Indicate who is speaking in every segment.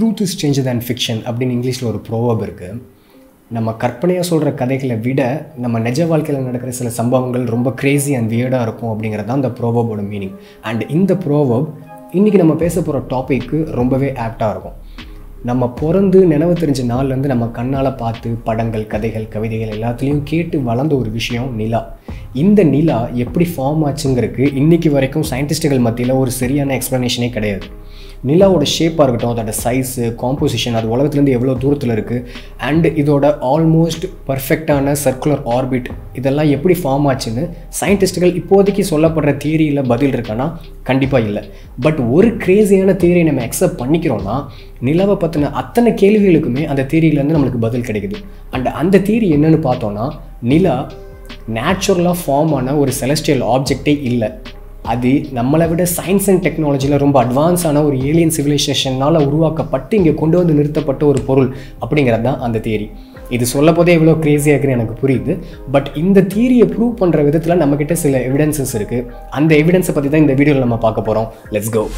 Speaker 1: Truth is change then fiction அப்படின்னு இங்கிலீஷில் ஒரு ப்ரோவப் இருக்குது நம்ம கற்பனையாக சொல்கிற கதைகளை விட நம்ம நிஜ வாழ்க்கையில் நடக்கிற சில சம்பவங்கள் ரொம்ப கிரேசி அண்ட் வியர்டாக இருக்கும் அப்படிங்கிறது தான் அந்த ப்ரோவபோட மீனிங் அண்ட் இந்த ப்ரோவப் இன்றைக்கி நம்ம பேச போகிற டாபிக்கு ரொம்பவே ஆப்டாக இருக்கும் நம்ம பிறந்து நினைவு தெரிஞ்ச நாள்லேருந்து நம்ம கண்ணால் பார்த்து படங்கள் கதைகள் கவிதைகள் எல்லாத்துலேயும் கேட்டு வளர்ந்த ஒரு விஷயம் நிலா இந்த நிலா எப்படி ஃபார்ம் ஆச்சுங்கிறதுக்கு இன்றைக்கி வரைக்கும் சயின்டிஸ்ட்டுகள் மத்தியில் ஒரு சரியான எக்ஸ்ப்ளனேஷனே கிடையாது நிலாவோட ஷேப்பாக இருக்கட்டும் அதோட சைஸு காம்போசிஷன் அது உலகத்துலேருந்து எவ்வளோ தூரத்தில் இருக்குது அண்ட் இதோட ஆல்மோஸ்ட் பர்ஃபெக்டான சர்க்குலர் ஆர்பிட் இதெல்லாம் எப்படி ஃபார்ம் ஆச்சுன்னு சயின்டிஸ்ட்டுகள் இப்போதைக்கு சொல்லப்படுற தியரியில் பதில் இருக்கான்னா கண்டிப்பாக இல்லை பட் ஒரு கிரேசியான தியரியை நம்ம அக்செப்ட் பண்ணிக்கிறோன்னா நிலாவை பற்றின அத்தனை கேள்விகளுக்குமே அந்த தியரியிலேருந்து நம்மளுக்கு பதில் கிடைக்குது அண்ட் அந்த தியரி என்னன்னு பார்த்தோன்னா நிலா நேச்சுரலாக ஃபார்ம் ஆன ஒரு செலஸ்டியல் ஆப்ஜெக்டே இல்லை அது நம்மளை விட சயின்ஸ் அண்ட் டெக்னாலஜியில் ரொம்ப அட்வான்ஸான ஒரு ஏலியன் சிவிலைசேஷனால் உருவாக்கப்பட்டு இங்கே கொண்டு வந்து நிறுத்தப்பட்ட ஒரு பொருள் அப்படிங்கிறது தான் அந்த தியரி இது சொல்ல போதே எவ்வளோ க்ரேஸியாக இருக்குன்னு எனக்கு புரியுது பட் இந்த தியரியை ப்ரூவ் பண்ணுற விதத்தில் நம்மக்கிட்ட சில எவிடன்சஸ் இருக்குது அந்த எவிடன்ஸை பற்றி தான் இந்த வீடியோவில் நம்ம பார்க்க போகிறோம் லெட்ஸ் கோ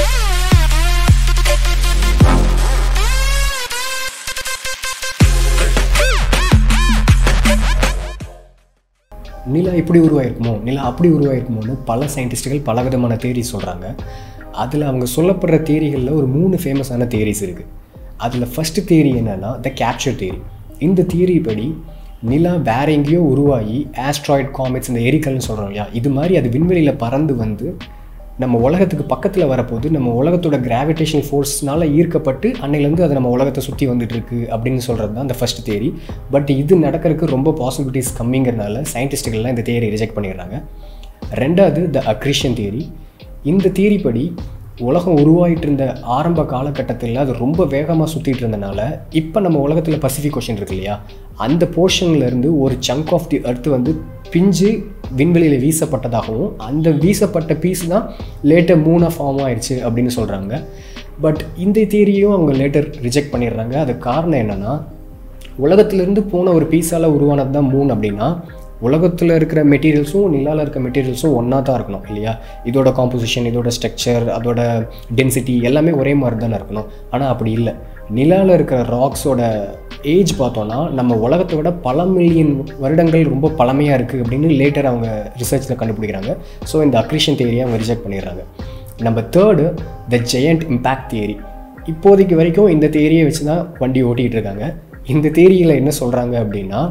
Speaker 1: நிலா இப்படி உருவாயிருக்குமோ நிலா அப்படி உருவாயிருக்குமோன்னு பல சயின்டிஸ்ட்டுகள் பல விதமான தேரி சொல்கிறாங்க அதில் அவங்க சொல்லப்படுற தேரிகளில் ஒரு மூணு ஃபேமஸான தேரிஸ் இருக்குது அதில் ஃபஸ்ட்டு தேரி என்னென்னா த கேப்சர் தேரி இந்த தியரி படி நிலா வேற எங்கேயோ உருவாகி ஆஸ்ட்ராய்ட் காமெட்ஸ் இந்த எரிக்கல்னு சொல்கிறோம் இல்லையா இது மாதிரி அது விண்வெளியில் பறந்து வந்து நம்ம உலகத்துக்கு பக்கத்தில் வரப்போது நம்ம உலகத்தோட கிராவிடேஷன் ஃபோர்ஸ்னால் ஈர்க்கப்பட்டு அன்னையிலேருந்து அது நம்ம உலகத்தை சுற்றி வந்துட்டுருக்கு அப்படின்னு சொல்கிறது தான் அந்த ஃபஸ்ட் தேரி பட் இது நடக்கிறதுக்கு ரொம்ப பாசிபிலிட்டிஸ் கம்மிங்கிறதுனால சயின்டிஸ்ட்டுகள்லாம் இந்த தேரி ரிஜெக்ட் பண்ணிடுறாங்க ரெண்டாவது த அக்ரிஷன் தேரி இந்த தேரி படி உலகம் உருவாகிட்டு இருந்த ஆரம்ப காலகட்டத்தில் அது ரொம்ப வேகமாக சுற்றிட்டு இருந்தனால இப்போ நம்ம உலகத்தில் பசிபிக் ஓஷன் இருக்கு இல்லையா அந்த போர்ஷன்லேருந்து ஒரு சங்க் ஆஃப் தி அர்த் வந்து பிஞ்சு விண்வெளியில் வீசப்பட்டதாகவும் அந்த வீசப்பட்ட பீஸ் தான் லேட்டர் மூணாக ஃபார்ம் ஆயிடுச்சு அப்படின்னு சொல்கிறாங்க பட் இந்த தேரியும் அவங்க லேட்டர் ரிஜெக்ட் பண்ணிடுறாங்க அது காரணம் என்னென்னா உலகத்திலேருந்து போன ஒரு பீஸால் உருவானது தான் மூன் அப்படின்னா உலகத்தில் இருக்கிற மெட்டீரியல்ஸும் நிலாவில் இருக்க மெட்டீரியல்ஸும் ஒன்றா தான் இருக்கணும் இல்லையா இதோட காம்போசிஷன் இதோட ஸ்ட்ரக்சர் அதோட டென்சிட்டி எல்லாமே ஒரே மாதிரி தானே இருக்கணும் ஆனால் அப்படி இல்லை நிலாவில் இருக்கிற ராக்ஸோட ஏஜ் பார்த்தோன்னா நம்ம உலகத்தை விட பல மில்லியன் வருடங்கள் ரொம்ப பழமையாக இருக்குது அப்படின்னு லேட்டர் அவங்க ரிசர்ச்சில் கண்டுபிடிக்கிறாங்க ஸோ இந்த அக்ரிஷன் தியரியை அவங்க ரிஜெக்ட் பண்ணிடுறாங்க நம்ம third the giant impact theory இப்போதைக்கு வரைக்கும் இந்த தியரியை வச்சு தான் வண்டி ஓட்டிகிட்டு இருக்காங்க இந்த தியரியில் என்ன சொல்கிறாங்க அப்படின்னா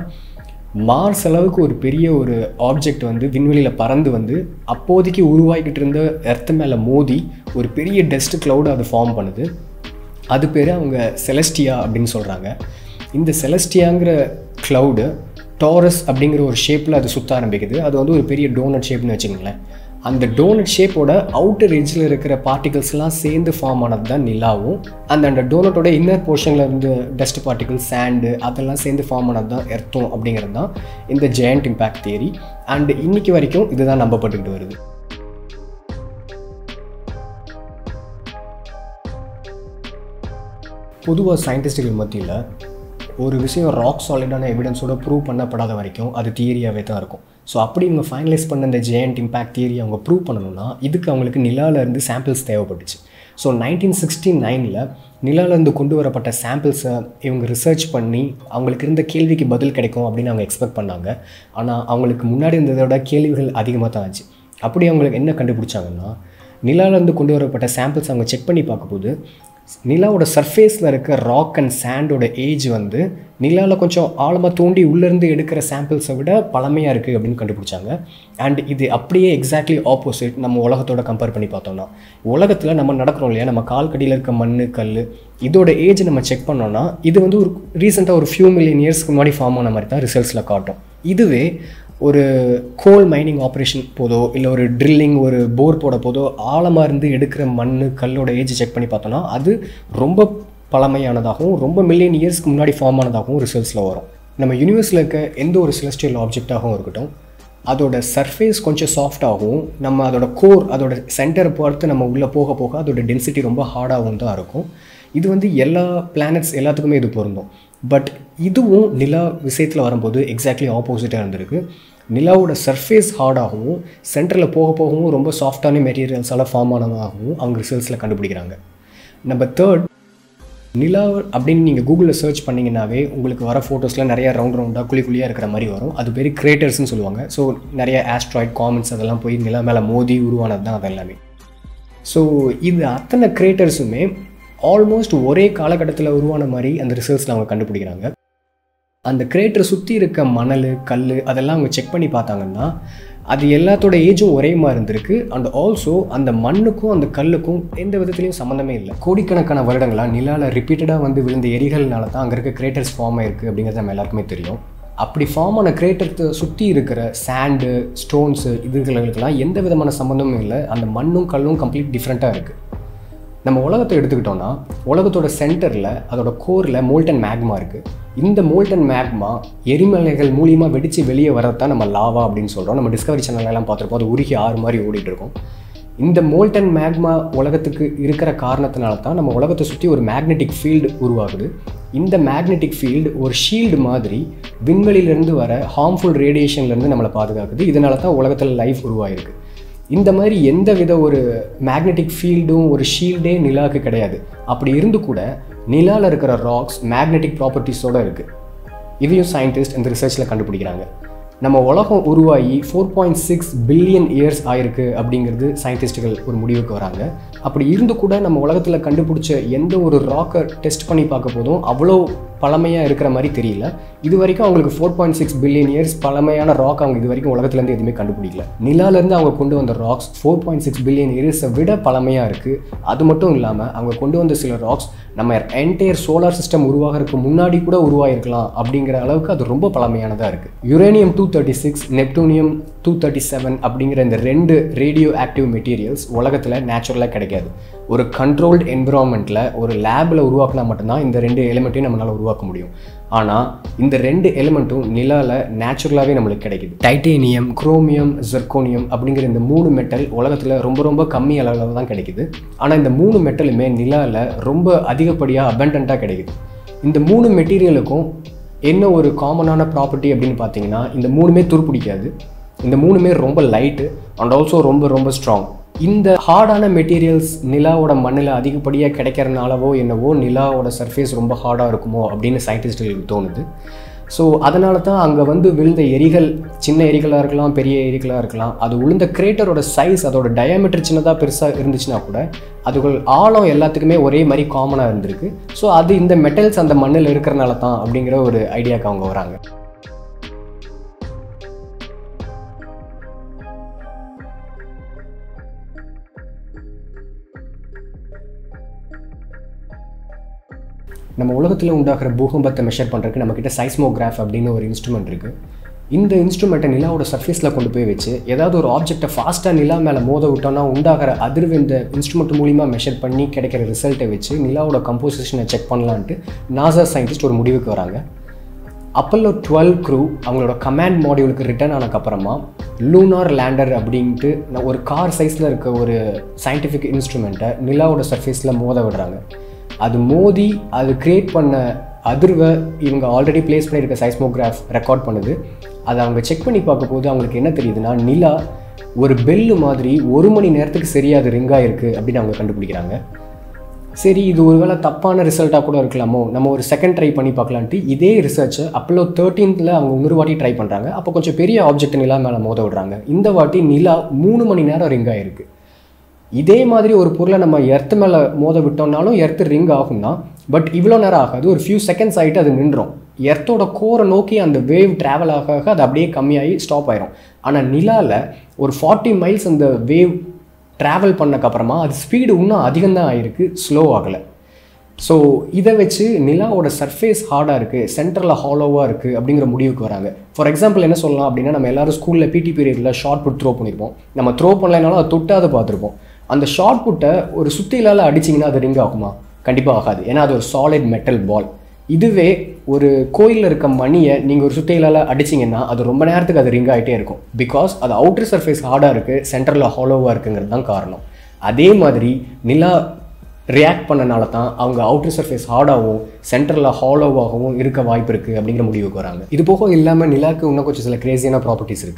Speaker 1: மார்ஸ் அளவுக்கு ஒரு பெரிய ஒரு ஆப்ஜெக்ட் வந்து விண்வெளியில் பறந்து வந்து அப்போதைக்கு உருவாக்கிட்டு இருந்த எர்த்து மேலே மோதி ஒரு பெரிய டஸ்ட் க்ளவுடு அது ஃபார்ம் பண்ணுது அது பேர் அவங்க செலஸ்டியா அப்படின்னு சொல்கிறாங்க இந்த செலஸ்டியாங்கிற க்ளவுடு டாரஸ் அப்படிங்கிற ஒரு ஷேப்பில் அது சுற்ற ஆரம்பிக்குது அது வந்து ஒரு பெரிய டோனட் ஷேப்னு வச்சுக்கோங்களேன் அந்த டோனட் ஷேப்போட அவுட்டர் எட்ஜில் இருக்கிற பார்ட்டிகல்ஸ்லாம் சேர்ந்து ஃபார்ம் ஆனது தான் நிலாவும் அந்த அந்த டோனட்டோட இன்னர் போர்ஷனில் இருந்து டஸ்ட் பார்ட்டிகல்ஸ் சாண்டு அதெல்லாம் சேர்ந்து ஃபார்ம் ஆனது தான் எர்த்தம் அப்படிங்கிறது தான் இந்த ஜெயண்ட் இம்பேக்ட் தியரி அண்ட் இன்னைக்கு வரைக்கும் இதுதான் நம்பப்பட்டுக்கிட்டு வருது பொதுவாக சயின்டிஸ்டுகள் மத்தியில் ஒரு விஷயம் ராக் சாலிடான எவிடன்ஸோட ப்ரூவ் பண்ணப்படாத வரைக்கும் அது தியரியாகவே தான் இருக்கும் ஸோ அப்படி இவங்க ஃபைனலைஸ் பண்ண இந்த ஜெயண்ட் இம்பேக்ட் தியரி அவங்க ப்ரூவ் பண்ணணும்னா இதுக்கு அவங்களுக்கு நிலாவிலேருந்து சாம்பிள்ஸ் தேவைப்பட்டுச்சு ஸோ நைன்டீன் சிக்ஸ்டி நைனில் நிலாவிலேருந்து கொண்டு வரப்பட்ட சாம்பிள்ஸை இவங்க ரிசர்ச் பண்ணி அவங்களுக்கு இருந்த கேள்விக்கு பதில் கிடைக்கும் அப்படின்னு அவங்க எக்ஸ்பெக்ட் பண்ணாங்க ஆனால் அவங்களுக்கு முன்னாடி இருந்ததோட கேள்விகள் அதிகமாக தான் ஆச்சு அப்படி அவங்களுக்கு என்ன கண்டுபிடிச்சாங்கன்னா நிலாவிலேருந்து கொண்டு வரப்பட்ட சாம்பிள்ஸ் அவங்க செக் பண்ணி பார்க்கும்போது நிலாவோட சர்ஃபேஸில் இருக்க ராக் அண்ட் சாண்டோட ஏஜ் வந்து நிலாவில் கொஞ்சம் ஆழமாக தோண்டி உள்ளேருந்து எடுக்கிற சாம்பிள்ஸை விட பழமையாக இருக்குது அப்படின்னு கண்டுபிடிச்சாங்க அண்ட் இது அப்படியே எக்ஸாக்ட்லி ஆப்போசிட் நம்ம உலகத்தோட கம்பேர் பண்ணி பார்த்தோம்னா உலகத்தில் நம்ம நடக்கிறோம் இல்லையா நம்ம கால் கடியில் இருக்க மண் கல் இதோட ஏஜ் நம்ம செக் பண்ணோம்னா இது வந்து ஒரு ரீசெண்டாக ஒரு ஃபியூ மில்லியன் இயர்ஸ்க்கு முன்னாடி ஃபார்ம் ஆன மாதிரி தான் ரிசல்ட்ஸில் காட்டும் இதுவே ஒரு கோல் மைனிங் ஆப்ரேஷன் போதோ இல்லை ஒரு ட்ரில்லிங் ஒரு போர் போட போதோ ஆழமாக இருந்து எடுக்கிற மண் கல்லோட ஏஜ் செக் பண்ணி பார்த்தோன்னா அது ரொம்ப பழமையானதாகவும் ரொம்ப மில்லியன் இயர்ஸ்க்கு முன்னாடி ஃபார்ம் ஆனதாகவும் ரிசல்ட்ஸில் வரும் நம்ம யூனிவர்ஸில் இருக்க எந்த ஒரு செலஸ்டியல் ஆப்ஜெக்டாகவும் இருக்கட்டும் அதோட சர்ஃபேஸ் கொஞ்சம் சாஃப்டாகவும் நம்ம அதோட கோர் அதோட சென்டரை பார்த்து நம்ம உள்ளே போக போக அதோட டென்சிட்டி ரொம்ப ஹார்டாகவும் தான் இருக்கும் இது வந்து எல்லா பிளானட்ஸ் எல்லாத்துக்குமே இது பொருந்தும் பட் இதுவும் நிலா விஷயத்தில் வரும்போது எக்ஸாக்ட்லி ஆப்போசிட்டாக இருந்திருக்கு நிலாவோட சர்ஃபேஸ் ஹார்டாகவும் சென்டரில் போக போகவும் ரொம்ப சாஃப்டான மெட்டீரியல்ஸால் ஃபார்ம் ஆனதாகவும் அவங்க ரிசல்ட்ஸில் கண்டுபிடிக்கிறாங்க நம்பர் தேர்ட் நிலா அப்படின்னு நீங்கள் கூகுளில் சர்ச் பண்ணிங்கன்னாவே உங்களுக்கு வர ஃபோட்டோஸில் நிறைய ரவுண்ட் ரவுண்டாக குழி குழியாக இருக்கிற மாதிரி வரும் அது பேர் கிரேட்டர்ஸ்னு சொல்லுவாங்க ஸோ நிறைய ஆஸ்ட்ராய்ட் காமெண்ட்ஸ் அதெல்லாம் போய் நிலா மேலே மோதி உருவானது தான் அது எல்லாமே ஸோ இது அத்தனை கிரேட்டர்ஸுமே ஆல்மோஸ்ட் ஒரே காலகட்டத்தில் உருவான மாதிரி அந்த ரிசர்ச்சில் அவங்க கண்டுபிடிக்கிறாங்க அந்த கிரேட்டரை சுற்றி இருக்க மணல் கல் அதெல்லாம் அவங்க செக் பண்ணி பார்த்தாங்கன்னா அது எல்லாத்தோட ஏஜும் ஒரே மாதிரி இருந்திருக்கு அண்ட் ஆல்சோ அந்த மண்ணுக்கும் அந்த கல்லுக்கும் எந்த விதத்துலையும் சம்மந்தமே இல்லை கோடிக்கணக்கான வருடங்களாக நிலாவில் ரிப்பீட்டடாக வந்து விழுந்த எரிகள்னால தான் அங்கே இருக்க கிரேட்டர்ஸ் ஃபார்ம் ஆயிருக்கு அப்படிங்கிறது நம்ம எல்லாருக்குமே தெரியும் அப்படி ஃபார்ம் ஆன கிரேட்டத்தை சுற்றி இருக்கிற சாண்டு ஸ்டோன்ஸு இதுகளுக்கெல்லாம் எந்த விதமான சம்மந்தமும் இல்லை அந்த மண்ணும் கல்லும் கம்ப்ளீட் டிஃப்ரெண்ட்டாக இருக்குது நம்ம உலகத்தை எடுத்துக்கிட்டோம்னா உலகத்தோட சென்டரில் அதோட கோரில் மோல்டன் மேக்மா இருக்குது இந்த மோல்டன் மேக்மா எரிமலைகள் மூலியமாக வெடித்து வெளியே வரதான் நம்ம லாவா அப்படின்னு சொல்கிறோம் நம்ம டிஸ்கவரி சேனல்லாம் பார்த்துருப்போம் அது உருகி ஆறு மாதிரி ஓடிட்டு இருக்கும் இந்த மோல்டன் மேக்மா உலகத்துக்கு இருக்கிற காரணத்தினால தான் நம்ம உலகத்தை சுற்றி ஒரு மேக்னெட்டிக் ஃபீல்டு உருவாகுது இந்த மேக்னெட்டிக் ஃபீல்டு ஒரு ஷீல்டு மாதிரி விண்வெளியிலேருந்து வர ஹார்ம்ஃபுல் ரேடியேஷன்லேருந்து நம்மளை பாதுகாக்குது இதனால தான் உலகத்தில் லைஃப் உருவாயிருக்கு இந்த மாதிரி எந்த வித ஒரு மேக்னெட்டிக் ஃபீல்டும் ஒரு ஷீல்டே நிலாவுக்கு கிடையாது அப்படி இருந்து கூட நிலாவில் இருக்கிற ராக்ஸ் மேக்னெட்டிக் ப்ராப்பர்ட்டிஸோடு இருக்குது இதையும் சயின்டிஸ்ட் இந்த ரிசர்ச்சில் கண்டுபிடிக்கிறாங்க நம்ம உலகம் உருவாகி four point six billion years ஆயிருக்கு அப்படிங்கிறது சயின்டிஸ்ட்டுகள் ஒரு முடிவுக்கு வராங்க அப்படி இருந்து கூட நம்ம உலகத்தில் கண்டுபிடிச்ச எந்த ஒரு ராக்கை டெஸ்ட் பண்ணி பார்க்க போதும் அவ்வளோ பழமையாக இருக்கிற மாதிரி தெரியல இது வரைக்கும் அவங்களுக்கு four point six billion years பழமையான ராக் அவங்க இது வரைக்கும் உலகத்துலேருந்து எதுவுமே கண்டுபிடிக்கல நிலாலேருந்து அவங்க கொண்டு வந்த rocks four point six billion இயர்ஸை விட பழமையாக இருக்குது அது மட்டும் இல்லாமல் அவங்க கொண்டு வந்த சில ராக்ஸ் நம்ம என்டையர் சோலார் சிஸ்டம் உருவாகிறதுக்கு முன்னாடி கூட உருவாகிருக்கலாம் அப்படிங்கிற அளவுக்கு அது ரொம்ப பழமையானதாக இருக்குது uranium two thirty six neptunium two thirty seven அப்படிங்கிற இந்த ரெண்டு ரேடியோ ஆக்டிவ் மெட்டீரியல்ஸ் உலகத்தில் நேச்சுரலாக கிடைக்காது ஒரு கண்ட்ரோல்டு என்விரான்மெண்ட்டில் ஒரு லேபில் உருவாக்கினா மட்டும்தான் இந்த ரெண்டு எலிமெண்ட்டையும் நம்மளால் உருவாக்க முடியும் ஆனால் இந்த ரெண்டு எலிமெண்ட்டும் நிலாவில் நேச்சுரலாகவே நம்மளுக்கு கிடைக்குது டைட்டேனியம் குரோமியம் ஜெர்கோனியம் அப்படிங்கிற இந்த மூணு மெட்டல் உலகத்தில் ரொம்ப ரொம்ப கம்மி அளவில் தான் கிடைக்குது ஆனால் இந்த மூணு மெட்டலுமே நிலாவில் ரொம்ப அதிகப்படியாக அபண்டண்ட்டாக கிடைக்குது இந்த மூணு மெட்டீரியலுக்கும் என்ன ஒரு காமனான ப்ராப்பர்ட்டி அப்படின்னு பார்த்தீங்கன்னா இந்த மூணுமே துருப்பிடிக்காது இந்த மூணுமே ரொம்ப லைட்டு அண்ட் ஆல்சோ ரொம்ப ரொம்ப ஸ்ட்ராங் இந்த ஹார்டான மெட்டீரியல்ஸ் நிலாவோட மண்ணில் அதிகப்படியாக கிடைக்கிறனாலவோ என்னவோ நிலாவோட சர்ஃபேஸ் ரொம்ப ஹார்டாக இருக்குமோ அப்படின்னு சயின்டிஸ்ட்டுகளுக்கு தோணுது ஸோ அதனால தான் அங்கே வந்து விழுந்த எரிகள் சின்ன எரிகளாக இருக்கலாம் பெரிய எரிகளாக இருக்கலாம் அது விழுந்த கிரேட்டரோட சைஸ் அதோட டயாமீட்டர் சின்னதாக பெருசாக இருந்துச்சுன்னா கூட அதுகள் ஆழம் எல்லாத்துக்குமே ஒரே மாதிரி காமனாக இருந்திருக்கு ஸோ அது இந்த மெட்டல்ஸ் அந்த மண்ணில் இருக்கிறனால தான் அப்படிங்கிற ஒரு ஐடியாவுக்கு அவங்க வராங்க நம்ம உலகத்தில் உண்டாகிற பூகம்பத்தை மெஷர் பண்ணுறதுக்கு நம்மக்கிட்ட சைஸ்மோகிராஃப் அப்படின்னு ஒரு இன்ஸ்ட்ருமெண்ட் இருக்குது இந்த இன்ஸ்ட்ருமெண்ட்டை நிலாவோட சர்ஃபேஸில் கொண்டு போய் வச்சு ஏதாவது ஒரு ஆப்ஜெக்டை ஃபாஸ்ட்டாக நிலா மேலே மோத விட்டோம்னா உண்டாகிற அதிர்வு இந்த இன்ஸ்ட்ருமெண்ட் மூலிமா மெஷர் பண்ணி கிடைக்கிற ரிசல்ட்டை வச்சு நிலாவோட கம்போசிஷனை செக் பண்ணலான்ட்டு நாசா சயின்டிஸ்ட் ஒரு முடிவுக்கு வராங்க அப்பல்லோ டுவெல் க்ரூ அவங்களோட கமாண்ட் மாடியூலுக்கு ரிட்டர்ன் ஆனதுக்கப்புறமா லூனார் லேண்டர் அப்படின்ட்டு ஒரு கார் சைஸில் இருக்க ஒரு சயின்டிஃபிக் இன்ஸ்ட்ருமெண்ட்டை நிலாவோட சர்ஃபேஸில் மோத விடுறாங்க அது மோதி அது க்ரியேட் பண்ண அதிர்வை இவங்க ஆல்ரெடி ப்ளேஸ் பண்ணியிருக்க சைஸ்மோகிராஃப் ரெக்கார்ட் பண்ணுது அதை அவங்க செக் பண்ணி பார்க்க போது அவங்களுக்கு என்ன தெரியுதுன்னா நிலா ஒரு பெல்லு மாதிரி ஒரு மணி நேரத்துக்கு சரியாக அது ரிங்காக இருக்குது அப்படின்னு அவங்க கண்டுபிடிக்கிறாங்க சரி இது ஒருவேளை தப்பான ரிசல்ட்டாக கூட இருக்கலாமோ நம்ம ஒரு செகண்ட் ட்ரை பண்ணி பார்க்கலான்ட்டு இதே ரிசர்ச்சை அப்போலோ தேர்ட்டீன்த்தில் அவங்க இன்னொரு வாட்டி ட்ரை பண்ணுறாங்க அப்போ கொஞ்சம் பெரிய ஆப்ஜெக்ட் நிலா மேலே மோத விடுறாங்க இந்த வாட்டி நிலா மூணு மணி நேரம் ரிங் ஆகிருக்கு இதே மாதிரி ஒரு பொருளை நம்ம எர்த்து மேலே மோத விட்டோம்னாலும் எர்த்து ரிங் ஆகும் தான் பட் இவ்வளோ நேரம் ஆகாது ஒரு ஃபியூ செகண்ட்ஸ் ஆகிட்டு அது நின்றோம் எர்த்தோட கோரை நோக்கி அந்த வேவ் ட்ராவல் ஆக ஆக அது அப்படியே கம்மியாகி ஸ்டாப் ஆயிரும் ஆனால் நிலாவில் ஒரு ஃபார்ட்டி மைல்ஸ் அந்த வேவ் ட்ராவல் பண்ணக்கப்புறமா அது ஸ்பீடு இன்னும் அதிகம்தான் ஆகிருக்கு ஸ்லோ ஆகலை ஸோ இதை வச்சு நிலாவோட சர்ஃபேஸ் ஹார்டாக இருக்குது சென்டரில் ஹாலோவாக இருக்குது அப்படிங்கிற முடிவுக்கு வராங்க ஃபார் எக்ஸாம்பிள் என்ன சொல்லலாம் அப்படின்னா நம்ம எல்லாரும் ஸ்கூலில் பிடி பீரியடில் ஷார்ட் புட் த்ரோ பண்ணியிருப்போம் நம்ம த்ரோ பண்ணலைனாலும் அதை தொட்டாத பார்த்துருப்போம் அந்த ஷார்ட் புட்டை ஒரு சுத்திலால் அடிச்சிங்கன்னா அது ரிங் ஆகுமா கண்டிப்பாக ஆகாது ஏன்னா அது ஒரு சாலிட் மெட்டல் பால் இதுவே ஒரு கோயிலில் இருக்க மணியை நீங்கள் ஒரு சுத்தையிலால் அடிச்சிங்கன்னா அது ரொம்ப நேரத்துக்கு அது ரிங் ஆகிட்டே இருக்கும் பிகாஸ் அது அவுட்டர் சர்ஃபேஸ் ஹார்டாக இருக்குது சென்டரில் ஹாலோவாக இருக்குங்கிறது தான் காரணம் அதே மாதிரி நிலா ரியாக்ட் பண்ணனால தான் அவங்க அவுட்டர் சர்ஃபேஸ் ஹார்டாகவும் சென்டரில் ஹாலோவாகவும் இருக்க வாய்ப்பு இருக்குது அப்படிங்கிற முடிவுக்கு வராங்க இது போக இல்லாமல் நிலாவுக்கு இன்னும் கொஞ்சம் சில கிரேசியான ப்ராப்பர்ட்டிஸ் இருக்குது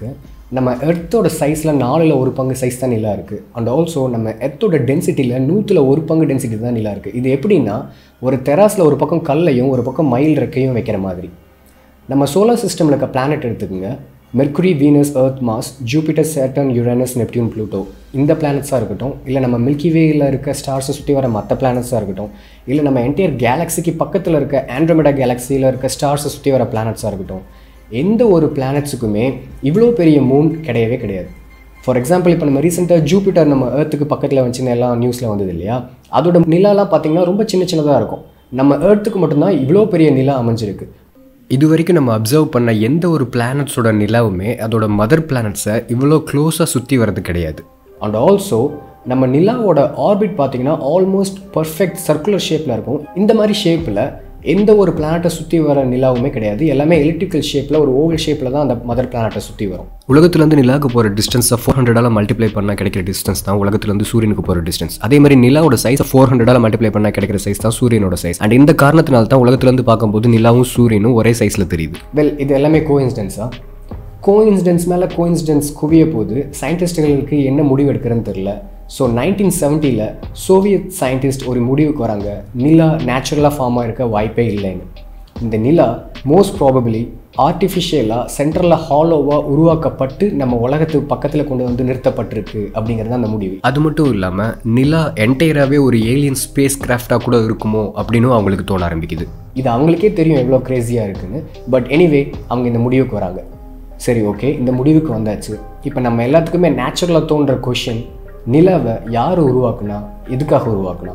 Speaker 1: நம்ம எர்த்தோட சைஸில் நாலில் ஒரு பங்கு சைஸ் தான் நிலா இருக்குது அண்ட் ஆல்சோ நம்ம எர்த்தோட டென்சிட்டியில் நூற்றில் ஒரு பங்கு டென்சிட்டி தான் நிலா இருக்குது இது எப்படின்னா ஒரு தெராஸில் ஒரு பக்கம் கல்லையும் ஒரு பக்கம் மயில் ரெக்கையும் வைக்கிற மாதிரி நம்ம சோலார் சிஸ்டமில் இருக்க பிளானட் எடுத்துக்கோங்க Mercury Venus Earth Mars Jupiter Saturn Uranus Neptune Pluto இந்த பிளானட்ஸாக இருக்கட்டும் இல்லை நம்ம மில்கி வேயில் இருக்க ஸ்டார்ஸை சுற்றி வர மற்ற பிளானட்ஸாக இருக்கட்டும் இல்லை நம்ம என்டையர் கேலக்ஸிக்கு பக்கத்தில் இருக்க ஆண்ட்ரோமெடா கேலக்ஸியில் இருக்க ஸ்டார்ஸை சுற்றி வர பிளானட்ஸாக இருக்கட்டும் எந்த ஒரு பிளானட்ஸுக்குமே இவ்வளோ பெரிய மூன் கிடையவே கிடையாது ஃபார் எக்ஸாம்பிள் இப்போ நம்ம ரீசெண்டாக ஜூபிட்டர் நம்ம ஏர்த்துக்கு பக்கத்தில் வச்சுன்னு எல்லாம் நியூஸில் வந்தது இல்லையா அதோட நிலாலாம் பார்த்தீங்கன்னா ரொம்ப சின்ன சின்னதாக இருக்கும் நம்ம ஏர்த்துக்கு மட்டும்தான் இவ்வளோ பெரிய நிலா அமைஞ்சிருக்கு இது வரைக்கும் நம்ம அப்சர்வ் பண்ண எந்த ஒரு பிளானட்ஸோட நிலாவுமே அதோட மதர் பிளானட்ஸை இவ்வளோ க்ளோஸாக சுற்றி வர்றது கிடையாது அண்ட் ஆல்சோ நம்ம நிலாவோட ஆர்பிட் பார்த்தீங்கன்னா ஆல்மோஸ்ட் பர்ஃபெக்ட் சர்க்குலர் ஷேப்பில் இருக்கும் இந்த மாதிரி ஷேப்பில் எந்த ஒரு பிளானட்டை சுற்றி வர நிலாவுமே கிடையாது எல்லாமே எலக்ட்ரிக்கல் ஷேப்பில் ஒரு ஓவல் ஷேப்பில் தான் அந்த மதர் பிளானட்டை சுற்றி வரும்
Speaker 2: உலகத்துலேருந்து நிலாவுக்கு போகிற டிஸ்டன்ஸை ஃபோர் ஹண்ட்ரடால் மல்டிப்ளை பண்ணால் கிடைக்கிற டிஸ்டன்ஸ் தான் உலகத்துலேருந்து சூரியனுக்கு போகிற டிஸ்டன்ஸ் அதே மாதிரி நிலாவோட சைஸ் ஃபோர் ஹண்ட்ரடால் மல்டிப்ளை பண்ணால் கிடைக்கிற சைஸ் தான் சூரியனோட சைஸ் அண்ட் இந்த காரணத்தினால தான் உலகத்துலேருந்து பார்க்கும்போது நிலாவும் சூரியனும் ஒரே சைஸில் தெரியுது
Speaker 1: வெல் இது எல்லாமே கோஇன்சிடென்ஸா கோஇன்சிடென்ஸ் மேலே கோஇன்சிடென்ஸ் குவிய போது சயின்டிஸ்ட்டுகளுக்கு என்ன முடிவு எடுக்கிறதுன்னு தெரில ஸோ நைன்டீன் செவன்ட்டியில் சோவியத் சயின்டிஸ்ட் ஒரு முடிவுக்கு வராங்க நிலா நேச்சுரலாக ஃபார்ம் ஆகிருக்க வாய்ப்பே இல்லைன்னு இந்த நிலா மோஸ்ட் ப்ராபபிளி ஆர்டிஃபிஷியலாக சென்ட்ரலில் ஹாலோவாக உருவாக்கப்பட்டு நம்ம உலகத்துக்கு பக்கத்தில் கொண்டு வந்து நிறுத்தப்பட்டிருக்கு அப்படிங்கிறது அந்த முடிவு
Speaker 2: அது மட்டும் இல்லாமல் நிலா என்டையராகவே ஒரு ஏலியன் ஸ்பேஸ் கிராஃப்டாக கூட இருக்குமோ அப்படின்னும் அவங்களுக்கு தோண ஆரம்பிக்குது
Speaker 1: இது அவங்களுக்கே தெரியும் எவ்வளோ க்ரேஸியாக இருக்குன்னு பட் எனிவே அவங்க இந்த முடிவுக்கு வராங்க சரி ஓகே இந்த முடிவுக்கு வந்தாச்சு இப்போ நம்ம எல்லாத்துக்குமே நேச்சுரலாக தோன்ற கொஷின் நிலாவை யார் உருவாக்குனா எதுக்காக உருவாக்குனா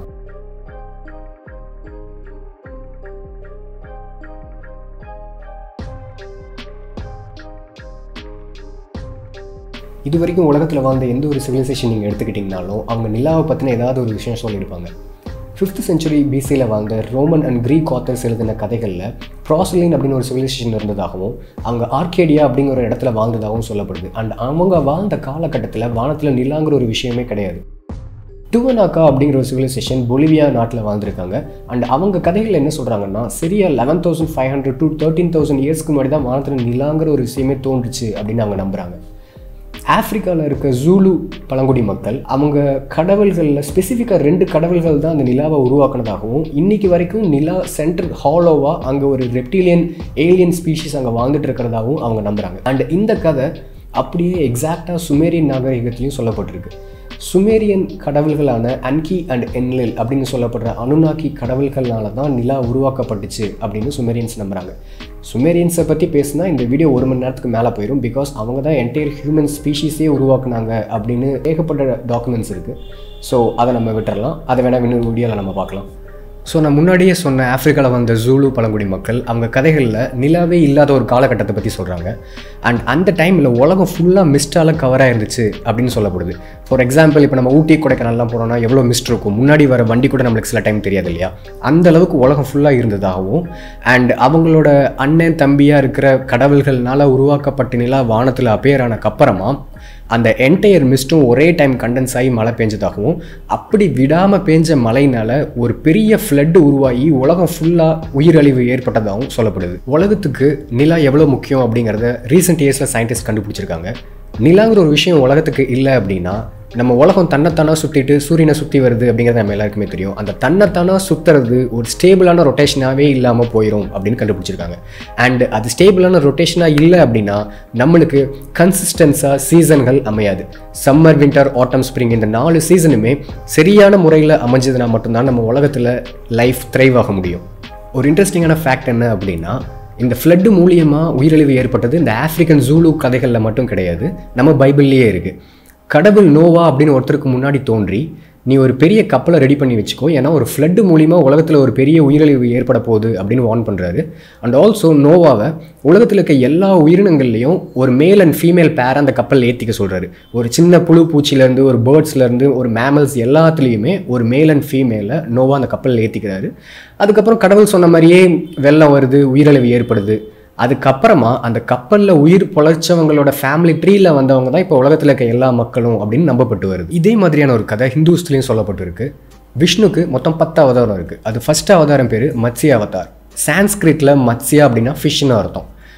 Speaker 1: இது வரைக்கும் உலகத்தில் வாழ்ந்த எந்த ஒரு சிவிலைசேஷன் நீங்கள் எடுத்துக்கிட்டிங்கனாலும் அவங்க நிலாவை பற்றின ஏதாவது ஒரு விஷயம் சொல்லியிருப்பாங்க ஃபிஃப்த் செஞ்சுரி பிசியில் வாழ்ந்த ரோமன் அண்ட் க்ரீக் ஆத்தர்ஸ் எழுதின கதைகளில் ப்ராசலின் அப்படின்னு ஒரு சிவிலைசேஷன் இருந்ததாகவும் அங்கே ஆர்கேடியா அப்படிங்கிற ஒரு இடத்துல வாழ்ந்ததாகவும் சொல்லப்படுது அண்ட் அவங்க வாழ்ந்த காலகட்டத்தில் வானத்தில் நிலாங்கிற ஒரு விஷயமே கிடையாது டுவனாக்கா அப்படிங்கிற ஒரு சிவிலைசேஷன் பொலிவியா நாட்டில் வாழ்ந்துருக்காங்க அண்ட் அவங்க கதைகள் என்ன சொல்கிறாங்கன்னா சரியா eleven thousand five hundred to thirteen thousand இயர்ஸ்க்கு முன்னாடி தான் வானத்தில் நிலாங்கிற ஒரு விஷயமே தோன்றுச்சு அப்படின்னு அவங்க நம்புகிறாங்க ஆஃப்ரிக்காவில் இருக்க ஜூலு பழங்குடி மக்கள் அவங்க கடவுள்களில் ஸ்பெசிஃபிக்காக ரெண்டு கடவுள்கள் தான் அந்த நிலாவை உருவாக்குனதாகவும் இன்னைக்கு வரைக்கும் நிலா சென்ட்ரல் ஹாலோவாக அங்கே ஒரு ரெப்டிலியன் ஏலியன் ஸ்பீஷிஸ் அங்கே வாழ்ந்துட்டு இருக்கிறதாகவும் அவங்க நம்புகிறாங்க அண்ட் இந்த கதை அப்படியே எக்ஸாக்டாக சுமேரியன் நாகரிகத்திலையும் சொல்லப்பட்டிருக்கு சுமேரியன் கடவுள்களான அன்கி அண்ட் என்லில் அப்படின்னு சொல்லப்படுற அனுநாக்கி கடவுள்களால தான் நிலா உருவாக்கப்பட்டுச்சு அப்படின்னு சுமேரியன்ஸ் நம்புகிறாங்க சுமேரியன்ஸை பற்றி பேசினா இந்த வீடியோ ஒரு மணி நேரத்துக்கு மேலே போயிடும் பிகாஸ் அவங்க தான் என்டையர் ஹியூமன் ஸ்பீஷீஸே உருவாக்குனாங்க அப்படின்னு ஏகப்பட்ட டாக்குமெண்ட்ஸ் இருக்குது ஸோ அதை நம்ம விட்டுறலாம் அதை வேணால் இன்னொரு வீடியோவில் நம்ம பார்க்கலாம் ஸோ நான் முன்னாடியே சொன்ன ஆஃப்ரிக்காவில் வந்த ஜூலு பழங்குடி மக்கள் அவங்க கதைகளில் நிலாவே இல்லாத ஒரு காலகட்டத்தை பற்றி சொல்கிறாங்க அண்ட் அந்த டைமில் உலகம் ஃபுல்லாக மிஸ்டால் கவராக இருந்துச்சு அப்படின்னு சொல்லப்படுது ஃபார் எக்ஸாம்பிள் இப்போ நம்ம ஊட்டி கொடைக்கானல்லாம் போனோம்னா எவ்வளோ மிஸ்ட் இருக்கும் முன்னாடி வர வண்டி கூட நம்மளுக்கு சில டைம் தெரியாது இல்லையா அந்த அளவுக்கு உலகம் ஃபுல்லாக இருந்ததாகவும் அண்ட் அவங்களோட அண்ணன் தம்பியாக இருக்கிற கடவுள்கள்னால உருவாக்கப்பட்ட நிலா வானத்தில் அப்பேர் ஆனக்கப்புறமா அந்த என்டையர் மிஸ்ட்டும் ஒரே டைம் கண்டென்ஸ் ஆகி மழை பெஞ்சதாகவும் அப்படி விடாமல் பெஞ்ச மழையினால ஒரு பெரிய ஃப்ளட்டு உருவாகி உலகம் ஃபுல்லாக உயிரழிவு ஏற்பட்டதாகவும் சொல்லப்படுது உலகத்துக்கு நிலா எவ்வளோ முக்கியம் அப்படிங்கிறத ரீசெண்ட் இயர்ஸில் சயின்டிஸ்ட் கண்டுபிடிச்சிருக்காங்க நிலாங்கிற ஒரு விஷயம் உலகத்துக்கு இல்லை அப்படின்னா நம்ம உலகம் தன்னைத்தானா சுற்றிட்டு சூரியனை சுற்றி வருது அப்படிங்கிறது நம்ம எல்லாருக்குமே தெரியும் அந்த தன்னைத்தானா சுற்றுறது ஒரு ஸ்டேபிளான ரொட்டேஷனாகவே இல்லாமல் போயிடும் அப்படின்னு கண்டுபிடிச்சிருக்காங்க அண்ட் அது ஸ்டேபிளான ரொட்டேஷனாக இல்லை அப்படின்னா நம்மளுக்கு கன்சிஸ்டன்ஸாக சீசன்கள் அமையாது சம்மர் வின்டர் ஆட்டம் ஸ்ப்ரிங் இந்த நாலு சீசனுமே சரியான முறையில் அமைஞ்சதுனா மட்டும்தான் நம்ம உலகத்தில் லைஃப் த்ரைவ் ஆக முடியும் ஒரு இன்ட்ரெஸ்டிங்கான ஃபேக்ட் என்ன அப்படின்னா இந்த ஃப்ளட்டு மூலியமாக உயிரிழவு ஏற்பட்டது இந்த ஆஃப்ரிக்கன் ஜூலு கதைகளில் மட்டும் கிடையாது நம்ம பைபிள்லேயே இருக்குது கடவுள் நோவா அப்படின்னு ஒருத்தருக்கு முன்னாடி தோன்றி நீ ஒரு பெரிய கப்பலை ரெடி பண்ணி வச்சுக்கோ ஏன்னா ஒரு ஃப்ளட்டு மூலிமா உலகத்தில் ஒரு பெரிய உயிரிழவு ஏற்பட போகுது அப்படின்னு வார்ன் பண்ணுறாரு அண்ட் ஆல்சோ நோவாவை உலகத்தில் இருக்க எல்லா உயிரினங்கள்லையும் ஒரு மேல் அண்ட் ஃபீமேல் பேர் அந்த கப்பல் ஏற்றிக்க சொல்கிறாரு ஒரு சின்ன புழு பூச்சிலேருந்து ஒரு பேர்ட்ஸ்லேருந்து ஒரு மேமல்ஸ் எல்லாத்துலேயுமே ஒரு மேல் அண்ட் ஃபீமேலை நோவா அந்த கப்பலில் ஏற்றிக்கிறாரு அதுக்கப்புறம் கடவுள் சொன்ன மாதிரியே வெள்ளம் வருது உயிரிழவு ஏற்படுது அதுக்கப்புறமா அந்த கப்பலில் உயிர் பொழைச்சவங்களோட ஃபேமிலி ட்ரீல வந்தவங்க தான் இப்போ உலகத்தில் இருக்க எல்லா மக்களும் அப்படின்னு நம்பப்பட்டு வருது இதே மாதிரியான ஒரு கதை ஹிந்துஸ்லேயும் சொல்லப்பட்டிருக்கு விஷ்ணுக்கு மொத்தம் பத்து அவதாரம் இருக்குது அது ஃபர்ஸ்ட் அவதாரம் பேர் மத்ஸ்ய அவதார் சான்ஸ்கிரிட்டில் மத்ஸ்யா அப்படின்னா ஃபிஷ்னு அர்த்தம்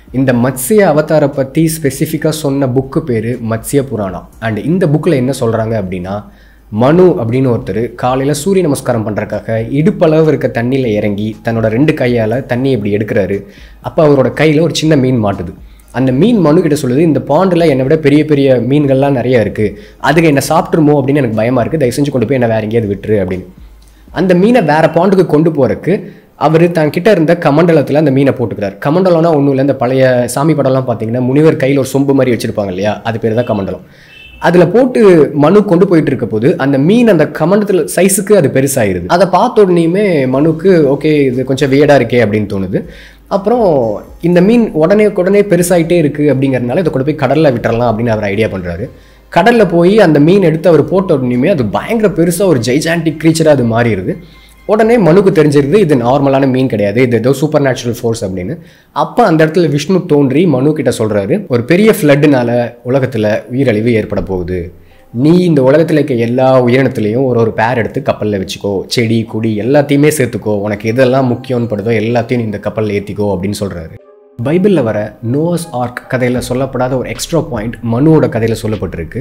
Speaker 1: இந்த மத்ஸ்ய அவதாரை பற்றி ஸ்பெசிஃபிக்காக சொன்ன புக்கு பேர் மத்ஸ்ய புராணம் அண்ட் இந்த புக்கில் என்ன சொல்கிறாங்க அப்படின்னா மனு அப்படின்னு ஒருத்தர் காலையில் சூரிய நமஸ்காரம் பண்ணுறக்காக இடுப்பளவு இருக்க தண்ணியில் இறங்கி தன்னோட ரெண்டு கையால் தண்ணி இப்படி எடுக்கிறாரு அப்போ அவரோட கையில் ஒரு சின்ன மீன் மாட்டுது அந்த மீன் மனு கிட்ட சொல்லுது இந்த பாண்டில் என்னை விட பெரிய பெரிய மீன்கள்லாம் நிறைய இருக்குது அதுக்கு என்ன சாப்பிட்ருமோ அப்படின்னு எனக்கு பயமாக இருக்குது தயவு செஞ்சு கொண்டு போய் என்ன வேற எங்கேயாவது விட்டுரு அப்படின்னு அந்த மீனை வேற பாண்டுக்கு கொண்டு போறதுக்கு அவர் தன் கிட்ட இருந்த கமண்டலத்தில் அந்த மீனை போட்டுக்கிறார் கமண்டலம்னா ஒன்றும் இல்லை இந்த பழைய சாமி படம்லாம் பார்த்தீங்கன்னா முனிவர் கையில் ஒரு சொம்பு மாதிரி வச்சிருப்பாங்க இல்லையா அது பேர் தான் கமண்டலம் அதில் போட்டு மனு கொண்டு போயிட்டு இருக்க போது அந்த மீன் அந்த கமண்டத்தில் சைஸுக்கு அது பெருசாயிருது அதை பார்த்த உடனேயுமே மனுக்கு ஓகே இது கொஞ்சம் வியடாக இருக்கே அப்படின்னு தோணுது அப்புறம் இந்த மீன் உடனே உடனே பெருசாயிட்டே இருக்குது அப்படிங்கறதுனால இதை கொண்டு போய் கடலில் விட்டுறலாம் அப்படின்னு அவர் ஐடியா பண்ணுறாரு கடலில் போய் அந்த மீன் எடுத்து அவர் போட்ட உடனேயுமே அது பயங்கர பெருசாக ஒரு ஜெய்ஜாண்டிக் க்ரீச்சராக அது மாறிடுது உடனே மனுக்கு தெரிஞ்சிருது இது நார்மலான மீன் கிடையாது இது ஏதோ சூப்பர் நேச்சுரல் ஃபோர்ஸ் அப்படின்னு அப்போ அந்த இடத்துல விஷ்ணு தோன்றி மனு கிட்ட சொல்கிறாரு ஒரு பெரிய ஃப்ளட்டுனால உலகத்தில் உயிரழிவு ஏற்பட போகுது நீ இந்த உலகத்தில் இருக்க எல்லா உயிரினத்துலேயும் ஒரு ஒரு பேர் எடுத்து கப்பலில் வச்சுக்கோ செடி கொடி எல்லாத்தையுமே சேர்த்துக்கோ உனக்கு எதெல்லாம் முக்கியம்னு படுதோ எல்லாத்தையும் நீ இந்த கப்பலில் ஏற்றிக்கோ அப்படின்னு சொல்கிறாரு பைபிளில் வர நோஸ் ஆர்க் கதையில் சொல்லப்படாத ஒரு எக்ஸ்ட்ரா பாயிண்ட் மனுவோட கதையில் சொல்லப்பட்டிருக்கு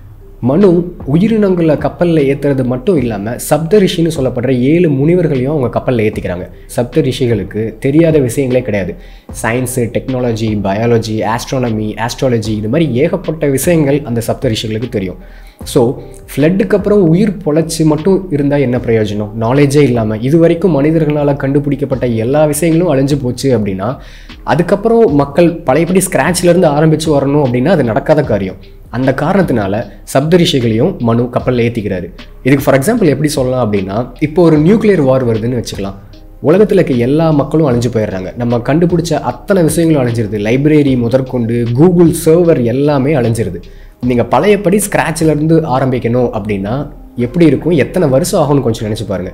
Speaker 1: மனு உயிரினங்களை கப்பலில் ஏற்றுறது மட்டும் இல்லாமல் சப்த ரிஷின்னு சொல்லப்படுற ஏழு முனிவர்களையும் அவங்க கப்பலில் ஏற்றிக்கிறாங்க சப்த ரிஷிகளுக்கு தெரியாத விஷயங்களே கிடையாது science technology biology astronomy astrology இது மாதிரி ஏகப்பட்ட விஷயங்கள் அந்த சப்த ரிஷிகளுக்கு தெரியும் ஸோ ஃப்ளட்டுக்கு அப்புறம் உயிர் பொழைச்சி மட்டும் இருந்தால் என்ன பிரயோஜனம் நாலேஜே இல்லாமல் இது வரைக்கும் மனிதர்களால் கண்டுபிடிக்கப்பட்ட எல்லா விஷயங்களும் அழிஞ்சு போச்சு அப்படின்னா அதுக்கப்புறம் மக்கள் பழையபடி ஸ்க்ராட்ச்லேருந்து ஆரம்பித்து வரணும் அப்படின்னா அது நடக்காத காரியம் அந்த காரணத்தினால சப்தரிஷிகளையும் மனு கப்பலில் ஏற்றிக்கிறாரு இதுக்கு ஃபார் எக்ஸாம்பிள் எப்படி சொல்லலாம் அப்படின்னா இப்போ ஒரு நியூக்ளியர் வார் வருதுன்னு வச்சுக்கலாம் உலகத்தில் இருக்க எல்லா மக்களும் அழிஞ்சு போயிடுறாங்க நம்ம கண்டுபிடிச்ச அத்தனை விஷயங்களும் அழிஞ்சிருது லைப்ரரி முதற்கொண்டு கூகுள் சர்வர் எல்லாமே அழிஞ்சிருது நீங்கள் பழையபடி scratchல இருந்து ஆரம்பிக்கணும் அப்படின்னா எப்படி இருக்கும் எத்தனை வருஷம் ஆகும்னு கொஞ்சம் நினச்சி பாருங்க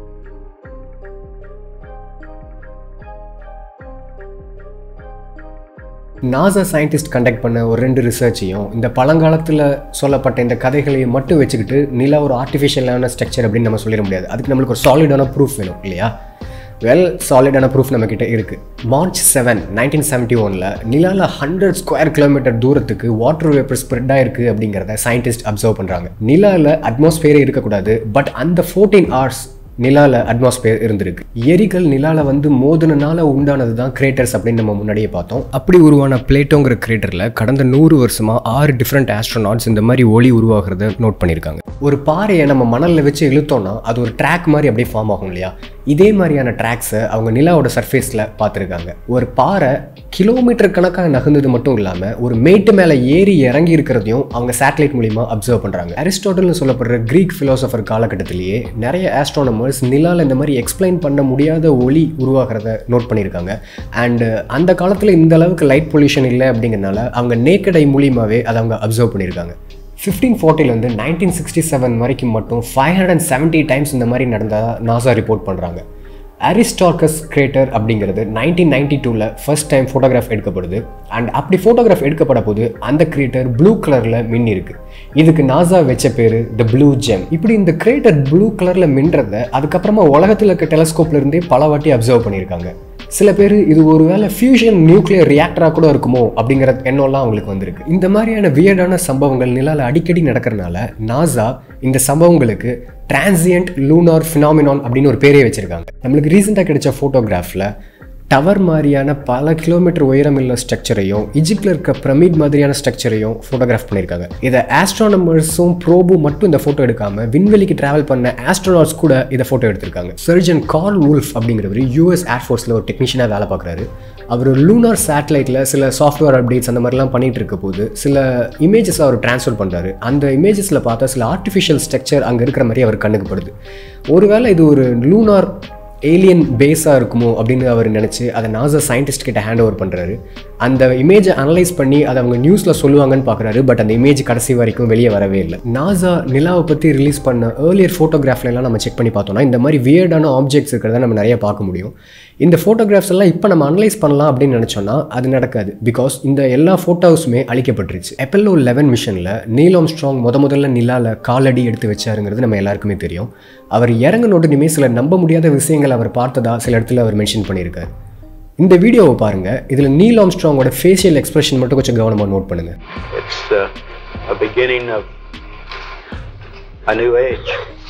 Speaker 1: நாசா சயின்டிஸ்ட் கண்டக்ட் பண்ண ஒரு ரெண்டு ரிசர்ச்சையும் இந்த பழங்காலத்தில் சொல்லப்பட்ட இந்த கதைகளையும் மட்டும் வச்சுக்கிட்டு நிலா ஒரு ஆர்டிஃபிஷியலான ஸ்ட்ரக்சர் அப்படின்னு நம்ம சொல்லிட முடியாது அதுக்கு நம்மளுக்கு ஒரு சாலிடான ப்ரூஃப் வேணும் இல்லையா வெல் சாலிடான ப்ரூஃப் நம்மக்கிட்ட இருக்குது மார்ச் செவன் நைன்டீன் செவன்ட்டி ஒனில் நிலாவில் ஹண்ட்ரட் ஸ்கொயர் கிலோமீட்டர் தூரத்துக்கு வாட்டர் வேப்பர் ஸ்ப்ரெட் ஆயிருக்கு அப்படிங்கிறத சயின்டிஸ்ட் அப்சர்வ் பண்ணுறாங்க நிலாவில் அட்மாஸ்பியரே இருக்கக்கூடாது பட் அந்த ஃபோர்டீன் ஹவர்ஸ் நிலால அட்மாஸ்பியர் இருந்திருக்கு எரிகள் நிலால வந்து மோதினால உண்டானது தான் கிரேட்டர்ஸ் அப்படின்னு நம்ம முன்னாடியே பார்த்தோம் அப்படி உருவான பிளேட்டோங்கிற கிரேட்டரில் கடந்த நூறு வருஷமா ஆறு டிஃப்ரெண்ட் ஆஸ்ட்ரோனாட்ஸ் இந்த மாதிரி ஒளி உருவாகிறத நோட் பண்ணியிருக்காங்க ஒரு பாறையை நம்ம மணலில் வச்சு இழுத்தோம்னா அது ஒரு ட்ராக் மாதிரி அப்படியே ஃபார்ம் ஆகும் இல்லையா இதே மாதிரியான ட்ராக்ஸை அவங்க நிலாவோட சர்ஃபேஸில் பார்த்துருக்காங்க ஒரு பாறை கிலோமீட்டர் கணக்காக நகர்ந்தது மட்டும் இல்லாமல் ஒரு மேட்டு மேலே ஏறி இறங்கி இருக்கிறதையும் அவங்க சேட்டலைட் மூலிமா அப்சர்வ் பண்ணுறாங்க அரிஸ்டாட்டல்னு சொல்லப்படுற கிரீக் ஃபிலோசஃபர் காலகட்டத்திலேயே நிறைய ஆஸ்ட்ரோனமர்ஸ் நிலாவில் இந்த மாதிரி எக்ஸ்பிளைன் பண்ண முடியாத ஒளி உருவாகிறத நோட் பண்ணியிருக்காங்க அண்டு அந்த காலத்தில் இந்த அளவுக்கு லைட் பொல்யூஷன் இல்லை அப்படிங்கிறனால அவங்க நேக்கடை மூலியமாகவே அதை அவங்க அப்சர்வ் பண்ணியிருக்காங்க ஃபிஃப்டீன் ஃபோர்ட்டிலேருந்து நைன்டீன் சிக்ஸ்டி செவன் வரைக்கும் மட்டும் five hundred and seventy times இந்த மாதிரி நடந்ததாக நாசா ரிப்போர்ட் பண்ணுறாங்க அரிஸ்டார்கஸ் கிரேட்டர் அப்படிங்கிறது நைன்டீன் நைன்டி டூவில் ஃபர்ஸ்ட் டைம் ஃபோட்டோகிராஃப் எடுக்கப்படுது அண்ட் அப்படி ஃபோட்டோகிராஃப் எடுக்கப்பட போது அந்த கிரேட்டர் ப்ளூ கலரில் மின்னி இருக்கு இதுக்கு நாசா வச்ச பேர் த ப்ளூ ஜெம் இப்படி இந்த கிரேட்டர் ப்ளூ கலரில் மின்றதை அதுக்கப்புறமா உலகத்தில் இருக்க டெலஸ்கோப்ல இருந்தே பல வாட்டி அப்சர்வ் பண்ணியிருக்காங்க சில பேர் இது ஒருவேளை ஃபியூஷன் நியூக்ளியர் ரியாக்டராக கூட இருக்குமோ அப்படிங்கிற எண்ணம்லாம் அவங்களுக்கு வந்திருக்கு இந்த மாதிரியான வியர்டான சம்பவங்கள் நிலால அடிக்கடி நடக்கிறனால நாசா இந்த சம்பவங்களுக்கு டிரான்சியன்ட் லூனார் ஃபினாமினான் அப்படின்னு ஒரு பேரே வச்சிருக்காங்க நம்மளுக்கு ரீசெண்டாக கிடைச்ச ஃபோட்டோகிராஃபில் டவர் மாதிரியான பல கிலோமீட்டர் உயரம் உள்ள ஸ்ட்ரக்சரையும் இஜிப்டில் இருக்க பிரமிட் மாதிரியான ஸ்ட்ரக்சரையும் ஃபோட்டோகிராஃப் பண்ணியிருக்காங்க இதை ஆஸ்ட்ரானமர்ஸும் ப்ரோபும் மட்டும் இந்த ஃபோட்டோ எடுக்காமல் விண்வெளிக்கு டிராவல் பண்ண ஆஸ்ட்ரோனாட்ஸ் கூட இதை ஃபோட்டோ எடுத்திருக்காங்க சர்ஜன் கார்ல் வூல்ஃப் அப்படிங்கிறவர் யூஎஸ் ஏர்ஃபோர்ஸில் ஒரு டெக்னீஷியனாக வேலை பார்க்குறாரு அவர் லூனார் சேட்டலைட்டில் சில சாஃப்ட்வேர் அப்டேட்ஸ் அந்த மாதிரிலாம் பண்ணிட்டு இருக்க போது சில இமேஜஸ் அவர் ட்ரான்ஸ்ஃபர் பண்ணுறாரு அந்த இமேஜஸில் பார்த்தா சில ஆர்டிஃபிஷியல் ஸ்ட்ரக்சர் அங்கே இருக்கிற மாதிரி அவர் கண்ணுக்கு படுது ஒருவேளை இது ஒரு லூனார் ஏலியன் பேஸாக இருக்குமோ அப்படின்னு அவர் நினச்சி அதை நாசா சயின்டிஸ்ட் கிட்ட ஹேண்ட் ஓவர் பண்ணுறாரு அந்த இமேஜை அனலைஸ் பண்ணி அதை அவங்க நியூஸில் சொல்லுவாங்கன்னு பார்க்குறாரு பட் அந்த இமேஜ் கடைசி வரைக்கும் வெளியே வரவே இல்லை நாசா நிலாவை பற்றி ரிலீஸ் பண்ண ஏர்லியர் ஃபோட்டோகிராஃப்லாம் நம்ம செக் பண்ணி பார்த்தோம்னா இந்த மாதிரி வியர்டான ஆப்ஜெக்ட்ஸ் இருக்கிறத நம்ம நிறைய பார்க்க முடியும் இந்த ஃபோட்டோகிராஃப்ஸ் எல்லாம் இப்போ நம்ம அனலைஸ் பண்ணலாம் அப்படின்னு நினச்சோன்னா அது நடக்காது பிகாஸ் இந்த எல்லா ஃபோட்டோஸுமே அழிக்கப்பட்டுருச்சு எப்பல்லோ லெவன் மிஷனில் நீலம் ஸ்ட்ராங் முத முதல்ல நிலால காலடி எடுத்து வச்சாருங்கிறது நம்ம எல்லாருக்குமே தெரியும் அவர் இறங்கின உடனே சில நம்ப முடியாத விஷயங்கள் அவர் பார்த்ததா சில இடத்துல அவர் மென்ஷன் பண்ணியிருக்காரு இந்த வீடியோவை பாருங்கள் இதில் நீல் ஆம்ஸ்ட்ராங்கோட ஃபேஷியல் எக்ஸ்பிரஷன் மட்டும் கொஞ்சம் கவனமாக நோட் பண்ணுங்கள்
Speaker 3: It's uh, a beginning of a new age.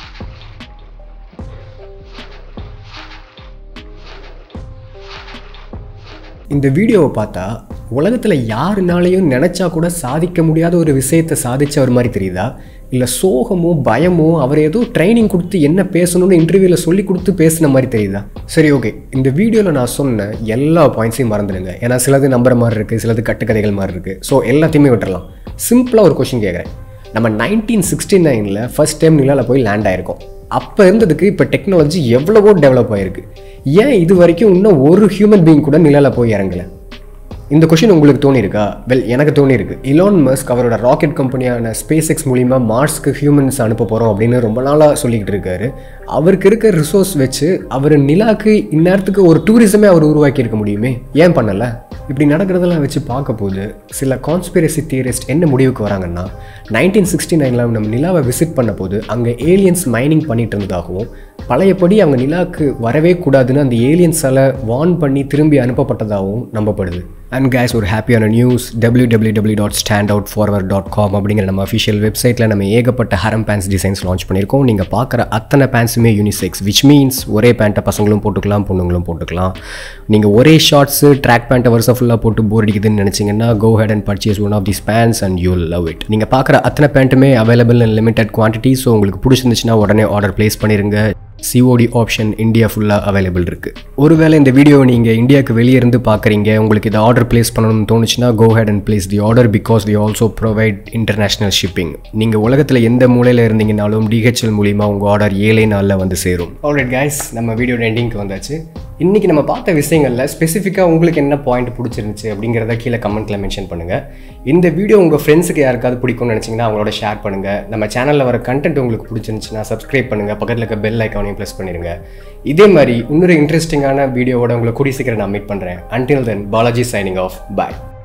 Speaker 1: இந்த வீடியோவை பார்த்தா உலகத்தில் யாருனாலையும் நினச்சா கூட சாதிக்க முடியாத ஒரு விஷயத்தை சாதிச்சவர் மாதிரி தெரியுதா இல்லை சோகமோ பயமோ அவர் ஏதோ ட்ரைனிங் கொடுத்து என்ன பேசணும்னு இன்டர்வியூவில் சொல்லி கொடுத்து பேசின மாதிரி தெரியுதா சரி ஓகே இந்த வீடியோவில் நான் சொன்ன எல்லா பாயிண்ட்ஸையும் மறந்துடுங்க ஏன்னா சிலது நம்புற மாதிரி இருக்குது சிலது கட்டுக்கதைகள் மாதிரி இருக்குது ஸோ எல்லாத்தையுமே விட்டுறலாம் சிம்பிளாக ஒரு கொஷின் கேட்குறேன் நம்ம நைன்டீன் சிக்ஸ்டி நைனில் ஃபஸ்ட் டைம் நிலாவில் போய் லேண்ட் ஆயிருக்கோம் அப்போ இருந்ததுக்கு இப்போ டெக்னாலஜி எவ்வளவோ டெவலப் ஆயிருக்கு ஏன் இது வரைக்கும் இன்னும் ஒரு ஹியூமன் பீயிங் கூட நிலாவில் போய் இறங்கல இந்த கொஷின் உங்களுக்கு தோணியிருக்கா வெல் எனக்கு தோணியிருக்கு இலான் மஸ்க் அவரோட ராக்கெட் கம்பெனியான ஸ்பேஸ் எக்ஸ் மூலிமா மார்ஸ்க்கு ஹியூமன்ஸ் அனுப்ப போகிறோம் அப்படின்னு ரொம்ப நாளாக சொல்லிக்கிட்டு இருக்காரு அவருக்கு இருக்க ரிசோர்ஸ் வச்சு அவர் நிலாக்கு இந்நேரத்துக்கு ஒரு டூரிசமே அவர் உருவாக்கி இருக்க முடியுமே ஏன் பண்ணலை இப்படி நடக்கிறதெல்லாம் வச்சு பார்க்க போது சில கான்ஸ்பிரசி தியரிஸ்ட் என்ன முடிவுக்கு வராங்கன்னா நைன்டீன் சிக்ஸ்டி நைனில் நம்ம நிலாவை விசிட் பண்ண போது அங்கே ஏலியன்ஸ் மைனிங் பண்ணிட்டு இருந்ததாகவும் பழையபடி அவங்க நிலாவுக்கு வரவே கூடாதுன்னு அந்த ஏலியன்ஸால் வார்ன் பண்ணி திரும்பி அனுப்பப்பட்டதாகவும் நம்பப்படுது அண்ட் கேஸ் ஒரு ஹாப்பியான news W W W dot stand out forever dot com அப்படிங்கிற நம்ம அஃபிஷியல் வெப்சைட்டில் நம்ம ஏகப்பட்ட ஹரம் பேண்ட்ஸ் டிசைன்ஸ் லான்ச் பண்ணியிருக்கோம் நீங்கள் பார்க்குற அத்தனை பேண்ட்ஸுமே யூனிசெக்ஸ் விச் மீன்ஸ் ஒரே பேண்ட்டை பசங்களும் போட்டுக்கலாம் பொண்ணுங்களும் போட்டுக்கலாம் நீங்கள் ஒரே ஷார்ட்ஸு ட்ராக் பேண்ட்டை வருஷம் ஃபுல்லாக போட்டு போர் அடிக்குதுன்னு நினச்சிங்கன்னா go ahead and purchase one of this pants and you love it நீங்கள் பார்க்குற அத்தனை பேண்ட்டுமே available in limited quantity so உங்களுக்கு பிடிச்சிருந்துச்சுன்னா உடனே ஆர்டர் ப்ளேஸ் பண்ணிடுங்க சிஓடி ஆப்ஷன் இந்தியா ஃபுல்லாக அவைலபிள் இருக்குது ஒருவேளை இந்த வீடியோ நீங்கள் இந்தியாவுக்கு வெளியே இருந்து பார்க்குறீங்க உங்களுக்கு இதை ஆர்டர் ப்ளேஸ் பண்ணணும்னு தோணுச்சுன்னா go ahead and place the order because we also provide international shipping நீங்கள் உலகத்தில் எந்த மூலையில் இருந்தீங்கனாலும் டிஹெச்எல் மூலிமா உங்கள் ஆர்டர் ஏழே நாளில் வந்து சேரும் ஆல்ரைட் கைஸ் நம்ம வீடியோட எண்டிங்க்கு வந்தாச்சு இன்றைக்கி நம்ம பார்த்த விஷயங்களில் ஸ்பெசிஃபிக்காக உங்களுக்கு என்ன பாயிண்ட் பிடிச்சிருந்துச்சு அப்படிங்கிறத கீழே கமெண்ட்டில் மென்ஷன் பண்ணுங்கள் இந்த வீடியோ உங்கள் ஃப்ரெண்ட்ஸுக்கு யாருக்காவது பிடிக்கும்னு நினச்சிங்கன்னா அவங்களோட ஷேர் பண்ணுங்கள் நம்ம சேனலில் வர கண்டென்ட் உங்களுக்கு பிடிச்சிருந்துச்சுன்னா சப்ஸ்கிரைப் பண்ணுங்கள் பக்கத்தில் இருக்க பெல் ஐக்கானையும் ப்ரெஸ் பண்ணிடுங்க இதே மாதிரி இன்னொரு இன்ட்ரெஸ்டிங்கான வீடியோவோட உங்களை கூடி சீக்கிரம் நான் மீட் பண்ணுறேன் until then Balaji signing off பாய்